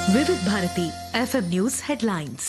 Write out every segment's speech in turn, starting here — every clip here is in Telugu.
వివిధ భారతి ఎఫ్ఎం న్యూస్ హెడ్లైన్స్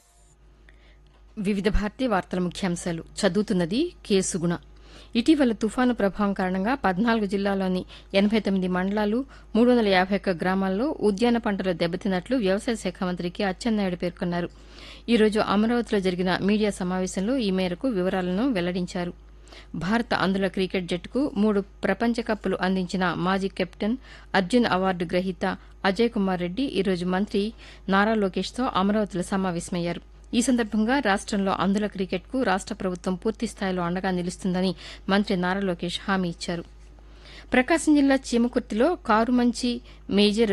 వివిధ భారతీయ వార్తల ముఖ్యాంశాలు చదువుతున్నది కేసుగుణ ఇటీవల తుఫాను ప్రభావం కారణంగా పద్నాలుగు జిల్లాల్లోని ఎనబై తొమ్మిది మండలాలు మూడు వందల యాభై ఒక్క గ్రామాల్లో ఉద్యాన పంటలు దెబ్బతిన్నట్లు వ్యవసాయ శాఖ మంత్రి కె అచ్చెన్నాయుడు పేర్కొన్నారు ఈ రోజు అమరావతిలో జరిగిన మీడియా సమావేశంలో ఈ మేరకు వివరాలను వెల్లడించారు భారత అందుల క్రికెట్ జట్టుకు మూడు ప్రపంచ కప్పులు అందించిన మాజీ కెప్టెన్ అర్జున్ అవార్డు గ్రహీత అజయ్ కుమార్ రెడ్డి ఈరోజు మంత్రి నారా లోకేష్తో అమరావతిలో సమావేశమయ్యారు ఈ సందర్భంగా రాష్టంలో అందుల క్రికెట్కు రాష్ట ప్రభుత్వం పూర్తి స్థాయిలో అండగా నిలుస్తుందని మంత్రి నారా లోకేష్ హామీ ఇచ్చారు ప్రకాశం జిల్లా చీమకుర్తిలో కారుమంచి మేజర్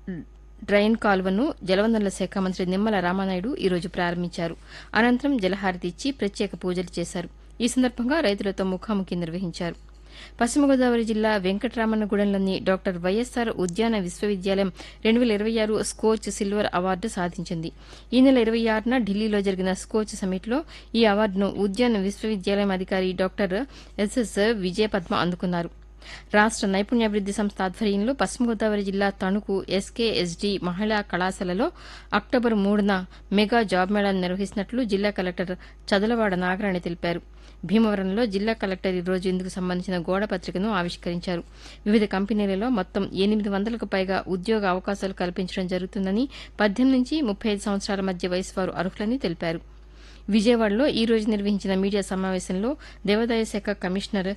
డ్రైన్ కాలువను జలవనరుల శాఖ మంత్రి నిమ్మల రామానాయుడు ఈరోజు ప్రారంభించారు అనంతరం జలహారతి ఇచ్చి ప్రత్యేక పూజలు చేశారు ఈ సందర్భంగా రైతులతో ముఖాముఖి నిర్వహించారు పశ్చిమ గోదావరి జిల్లా వెంకటరామన్నగూడెంలోని డాక్టర్ వైఎస్సార్ ఉద్యాన విశ్వవిద్యాలయం రెండు వేల ఇరవై ఆరు స్కోచ్ సిల్వర్ అవార్డు సాధించింది ఈ నెల ఇరవై ఆరున ఢిల్లీలో జరిగిన స్కోచ్ సమిట్లో ఈ అవార్డును ఉద్యాన విశ్వవిద్యాలయం అధికారి డాక్టర్ ఎస్ఎస్ విజయపద్మ అందుకున్నారు రాష్ట నైపుణ్యాభివృద్ది సంస్థ ఆధ్వర్యంలో పశ్చిమ గోదావరి జిల్లా తణుకు ఎస్కేఎస్డి మహిళా కళాశాలలో అక్టోబర్ మూడున మెగా జాబ్ మేళాను నిర్వహిస్తున్నట్లు జిల్లా కలెక్టర్ చదలవాడ నాగరాణి తెలిపారు భీమవరంలో జిల్లా కలెక్టర్ ఈ రోజు ఇందుకు సంబంధించిన గోడ పత్రికను ఆవిష్కరించారు వివిధ కంపెనీలలో మొత్తం ఎనిమిది వందలకు పైగా ఉద్యోగ అవకాశాలు కల్పించడం జరుగుతుందని పద్దెనిమిది నుంచి ముప్పై ఐదు సంవత్సరాల మధ్య వయసు వారు అర్హులని తెలిపారు విజయవాడలో ఈ రోజు నిర్వహించిన మీడియా సమావేశంలో దేవాదాయ శాఖ కమిషనర్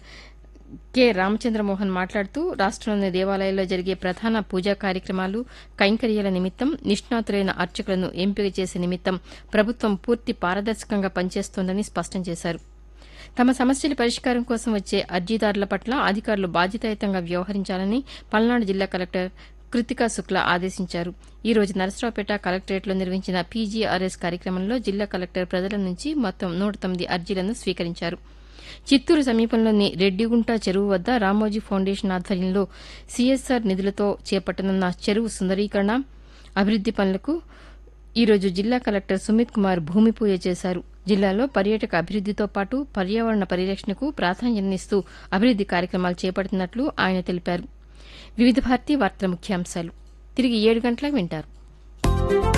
కె రామచంద్రమోహన్ మాట్లాడుతూ రాష్టంలోని దేవాలయాల్లో జరిగే ప్రధాన పూజా కార్యక్రమాలు కైంకర్యాల నిమిత్తం నిష్ణాతులైన అర్చకులను ఎంపిక చేసే నిమిత్తం ప్రభుత్వం పూర్తి పారదర్శకంగా పనిచేస్తోందని స్పష్టం చేశారు తమ సమస్యల పరిష్కారం కోసం వచ్చే అర్జీదారుల పట్ల అధికారులు బాధ్యతాయుతంగా వ్యవహరించాలని పల్నాడు జిల్లా కలెక్టర్ కృతికా శుక్లా ఆదేశించారు ఈ రోజు నరసరావుపేట కలెక్టరేట్లో నిర్వహించిన పీజీఆర్ఎస్ కార్యక్రమంలో జిల్లా కలెక్టర్ ప్రజల నుంచి మొత్తం నూట తొమ్మిది అర్జీలను స్వీకరించారు చిత్తూరు సమీపంలోని రెడ్డిగుంట చెరువు వద్ద రామోజీ ఫౌండేషన్ ఆధ్వర్యంలో సీఎస్ఆర్ నిధులతో చేపట్టనున్న చెరువు సుందరీకరణ అభివృద్ది పనులకు ఈరోజు జిల్లా కలెక్టర్ సుమిత్ కుమార్ భూమి పూజ చేశారు జిల్లాలో పర్యాటక అభివృద్దితో పాటు పర్యావరణ పరిరక్షణకు ప్రాధాన్యతనిస్తూ అభివృద్ది కార్యక్రమాలు చేపడుతున్నట్లు ఆయన తెలిపారు వివిధ భారతీ వార్తల ముఖ్యాంశాలు తిరిగి ఏడు గంటలకు వింటారు